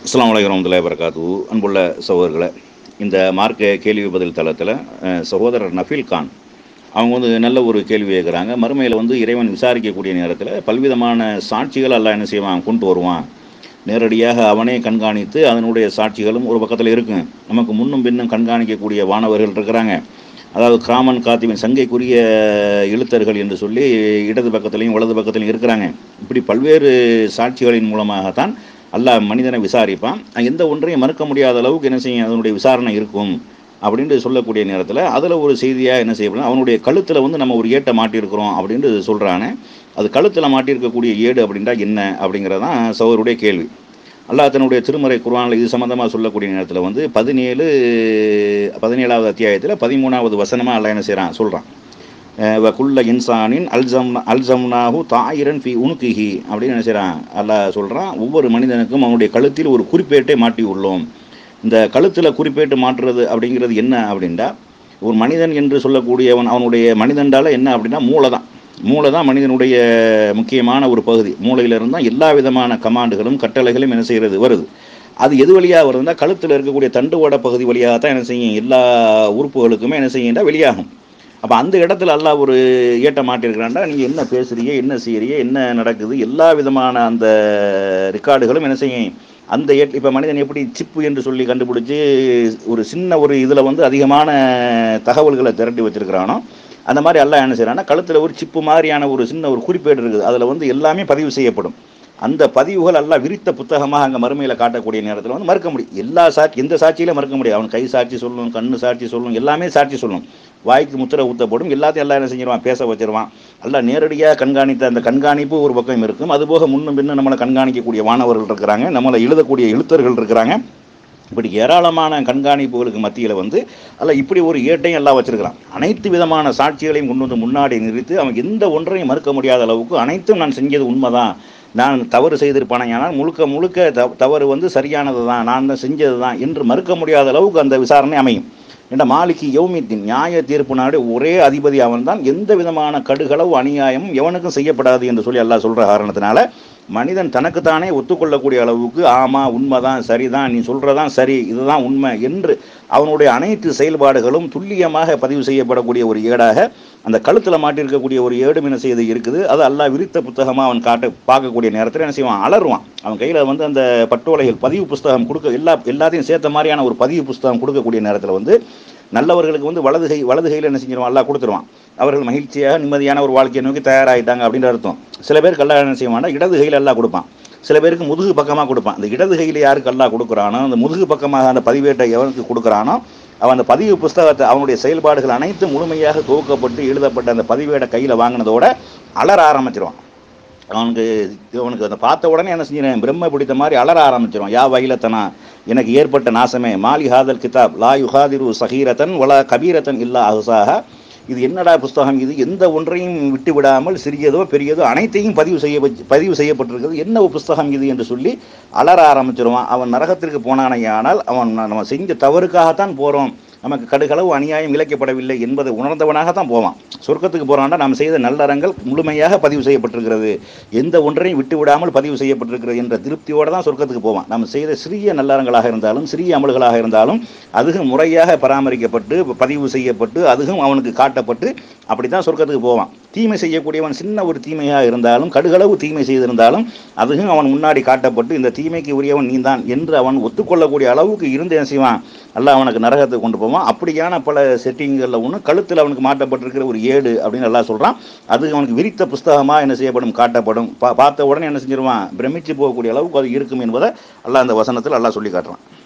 அஸ்லாம் வலைக்கம் வரமத்துல்லாஹி வரகாத்து அன்புள்ள சகோதரர்களை இந்த மார்க்க கேள்வி பதில் தளத்தில் அஹ், சகோதரர் நஃபீல் கான் அவங்க வந்து நல்ல ஒரு கேள்வி கேட்குறாங்க மறுமையில் வந்து இறைவன் விசாரிக்கக்கூடிய நேரத்தில் பல்விதமான சாட்சிகள் எல்லாம் என்ன செய்வான் கொண்டு வருவான் நேரடியாக அவனே கண்காணித்து அதனுடைய சாட்சிகளும் ஒரு பக்கத்தில் இருக்கும் நமக்கு முன்னும் பின்னும் கண்காணிக்கக்கூடிய வானவர்கள் இருக்கிறாங்க அதாவது கிராமன் காத்திவின் சங்கைக்குரிய எழுத்தர்கள் என்று சொல்லி இடது பக்கத்துலையும் வலது பக்கத்துலையும் இருக்கிறாங்க இப்படி பல்வேறு சாட்சிகளின் மூலமாகத்தான் அல்லாஹ் மனிதனை விசாரிப்பான் எந்த ஒன்றையும் மறுக்க முடியாத அளவுக்கு என்ன செய்யும் அதனுடைய விசாரணை இருக்கும் அப்படின்ட்டு சொல்லக்கூடிய நேரத்தில் அதில் ஒரு செய்தியாக என்ன செய்யப்படும் அவனுடைய கழுத்தில் வந்து நம்ம ஒரு ஏட்டை மாட்டியிருக்கிறோம் அப்படின்ட்டு சொல்கிறானே அது கழுத்தில் மாட்டியிருக்கக்கூடிய ஏடு அப்படின்றா என்ன அப்படிங்கிறதான் சௌருடைய கேள்வி அல்லாஹ் தன்னுடைய திருமறை குர்ஆனில் இது சம்மந்தமாக சொல்லக்கூடிய நேரத்தில் வந்து பதினேழு பதினேழாவது அத்தியாயத்தில் பதிமூணாவது வசனமாக அல்லாஹ் என்ன செய்கிறான் சொல்கிறான் குல்ல இன்சானின் அல்சம் அல்சம்னாஹு தாயிரன் ஃபி உனுக்கிஹி அப்படின்னு என்ன செய்கிறான் அல்லாஹ் சொல்கிறான் ஒவ்வொரு மனிதனுக்கும் அவனுடைய கழுத்தில் ஒரு குறிப்பேட்டை மாட்டி உள்ளோம் இந்த கழுத்தில் குறிப்பேட்டு மாற்றுறது அப்படிங்கிறது என்ன அப்படின்டா ஒரு மனிதன் என்று சொல்லக்கூடியவன் அவனுடைய மனிதன்டால என்ன அப்படின்னா மூளை தான் மூளை தான் மனிதனுடைய முக்கியமான ஒரு பகுதி மூளையிலிருந்து தான் எல்லா விதமான கமாண்டுகளும் கட்டளைகளும் என்ன செய்கிறது வருது அது எது வழியாக வருதுன்னா கழுத்தில் இருக்கக்கூடிய தண்டுவட பகுதி வழியாக தான் என்ன செய்யும் எல்லா உறுப்புகளுக்குமே என்ன செய்யும்டா வெளியாகும் அப்போ அந்த இடத்துல எல்லாம் ஒரு ஏட்ட மாட்டிருக்கிறான்டா நீங்கள் என்ன பேசுறீங்க என்ன செய்கிறீங்க என்ன நடக்குது எல்லா விதமான அந்த ரெக்கார்டுகளும் என்ன செய்யும் அந்த ஏட் இப்போ மனிதன் எப்படி சிப்பு என்று சொல்லி கண்டுபிடிச்சி ஒரு சின்ன ஒரு இதில் வந்து அதிகமான தகவல்களை திரட்டி வச்சிருக்கிறானோ அந்த மாதிரி எல்லாம் என்ன செய்யறான்னா கழுத்தில் ஒரு சிப்பு மாதிரியான ஒரு சின்ன ஒரு குறிப்பேடு இருக்குது அதில் வந்து எல்லாமே பதிவு செய்யப்படும் அந்த பதிவுகள் எல்லாம் விரித்த புத்தகமாக அங்கே மறுமையில் காட்டக்கூடிய நேரத்தில் வந்து மறுக்க முடியும் எல்லா சாட்சி எந்த சாட்சியிலும் மறுக்க முடியும் அவன் கை சாட்சி சொல்லணும் கண்ணு சாட்சி சொல்லணும் எல்லாமே சாட்சி சொல்லணும் வாய்க்கு முத்திரை ஊத்தப்படும் எல்லாத்தையும் எல்லாம் என்ன செஞ்சிருவான் பேச வச்சிருவான் எல்லாம் நேரடியாக கண்காணித்த அந்த கண்காணிப்பு ஒரு பக்கம் இருக்கும் அதுபோக முன்னும் பின்னும் நம்மளை கண்காணிக்கக்கூடிய மாணவர்கள் இருக்கிறாங்க நம்மளை எழுதக்கூடிய எழுத்தர்கள் இருக்கிறாங்க இப்படி ஏராளமான கண்காணிப்புகளுக்கு மத்தியில் வந்து அல்ல இப்படி ஒரு ஏட்டையும் எல்லாம் வச்சிருக்கிறான் அனைத்து விதமான சாட்சிகளையும் கொண்டு வந்து முன்னாடி நிறுத்தி அவன் எந்த ஒன்றையும் மறுக்க முடியாத அளவுக்கு அனைத்தும் நான் செஞ்சது உண்மைதான் நான் தவறு செய்திருப்பானேயானால் முழுக்க முழுக்க த தவறு வந்து சரியானது தான் நான் தான் செஞ்சது தான் என்று மறுக்க முடியாத அளவுக்கு அந்த விசாரணை அமையும் என்ற மாலிக்கு யௌமித்தின் நியாய தீர்ப்பு நாடு ஒரே அதிபதி அவன் தான் எந்த விதமான கடுகளவு அநியாயமும் எவனுக்கும் செய்யப்படாது என்று சொல்லி எல்லாம் சொல்கிற காரணத்தினால மனிதன் தனக்குத்தானே ஒத்துக்கொள்ளக்கூடிய அளவுக்கு ஆமா உண்மைதான் சரிதான் நீ சொல்றதான் சரி இதுதான் உண்மை என்று அவனுடைய அனைத்து செயல்பாடுகளும் துல்லியமாக பதிவு செய்யப்படக்கூடிய ஒரு ஏடாக அந்த கழுத்தில் மாட்டியிருக்கக்கூடிய ஒரு ஏடும் என்ன செய்து இருக்குது அது அல்லாஹ் விரித்த புத்தகமாக அவன் காட்ட பார்க்கக்கூடிய நேரத்தில் என்ன செய்வான் அலறுவான் அவன் கையில் வந்து அந்த பட்டோலைகள் பதிவு புஸ்தகம் கொடுக்க எல்லா எல்லாத்தையும் சேர்த்த மாதிரியான ஒரு பதிவு புஸ்தகம் கொடுக்கக்கூடிய நேரத்தில் வந்து நல்லவர்களுக்கு வந்து வலது கை வலது கையில் என்ன செஞ்சிருவான் அல்லாஹ் கொடுத்துருவான் அவர்கள் மகிழ்ச்சியாக நிம்மதியான ஒரு வாழ்க்கையை நோக்கி தயாராகிட்டாங்க அப்படின்ற அர்த்தம் சில பேருக்கு எல்லாம் என்ன செய்வான்னா இடது கையில் எல்லாம் கொடுப்பான் சில பேருக்கு முதுகு பக்கமாக கொடுப்பான் அந்த இடது கையில் யாருக்கு எல்லாம் கொடுக்குறானோ அந்த முதுகு பக்கமாக அந்த பதிவேட்டை எவனுக்கு கொடுக்குறானோ அவன் அந்த பதிவு புஸ்தகத்தை அவனுடைய செயல்பாடுகள் அனைத்தும் முழுமையாக துவக்கப்பட்டு எழுதப்பட்ட அந்த பதிவேடை கையில் வாங்கினதோட அலற ஆரம்பிச்சிருவான் அவனுக்கு அவனுக்கு அதை பார்த்த உடனே என்ன செஞ்சிடேன் பிரம்ம பிடித்த மாதிரி அலற ஆரம்பிச்சிருவான் யா வயலத்தனா எனக்கு ஏற்பட்ட நாசமே மாலி ஹாதல் கிதாப் லா யுஹாதிரு சஹீரத்தன் வலா கபீரத்தன் இல்லா அஹுசாக இது என்னடா புஸ்தகம் இது எந்த ஒன்றையும் விட்டு விடாமல் சிறியதோ பெரியதோ அனைத்தையும் பதிவு செய்ய வச்சு- பதிவு செய்யப்பட்டிருக்கிறது என்ன ஒரு புஸ்தகம் இது என்று சொல்லி அலற ஆரம்பிச்சிருவான் அவன் நரகத்திற்கு போனானையானால் அவன் நம்ம செஞ்ச தவறுக்காகத்தான் போகிறோம் நமக்கு கடுகளவு அநியாயம் இழைக்கப்படவில்லை என்பதை உணர்ந்தவனாக தான் போவான் சொர்க்கத்துக்கு போகிறான்டா நாம் செய்த நல்லறங்கள் முழுமையாக பதிவு செய்யப்பட்டிருக்கிறது எந்த ஒன்றையும் விட்டு விடாமல் பதிவு செய்யப்பட்டிருக்கிறது என்ற திருப்தியோடு தான் சொர்க்கத்துக்கு போவான் நாம் செய்த சிறிய நல்லறங்களாக இருந்தாலும் சிறிய அமல்களாக இருந்தாலும் அதுவும் முறையாக பராமரிக்கப்பட்டு பதிவு செய்யப்பட்டு அதுவும் அவனுக்கு காட்டப்பட்டு அப்படி தான் சொர்க்கத்துக்கு போவான் தீமை செய்யக்கூடியவன் சின்ன ஒரு தீமையாக இருந்தாலும் கடுகளவு தீமை செய்திருந்தாலும் அதுவும் அவன் முன்னாடி காட்டப்பட்டு இந்த தீமைக்கு உரியவன் நீதான் என்று அவன் ஒத்துக்கொள்ளக்கூடிய அளவுக்கு இருந்து என்ன செய்வான் அல்லாஹ் அவனுக்கு நரகத்துக்கு கொண்டு போவான் அப்படியான பல செட்டிங்களில் ஒன்று கழுத்தில் அவனுக்கு மாட்டப்பட்டிருக்கிற ஒரு ஏடு அப்படின்னு எல்லாம் சொல்கிறான் அது அவனுக்கு விரித்த புஸ்தகமாக என்ன செய்யப்படும் காட்டப்படும் பா பார்த்த உடனே என்ன செஞ்சிருவான் பிரமிச்சு போகக்கூடிய அளவுக்கு அது இருக்கும் என்பதை அல்லாஹ் அந்த வசனத்தில் அல்லாஹ் சொல்லி காட்டுறான்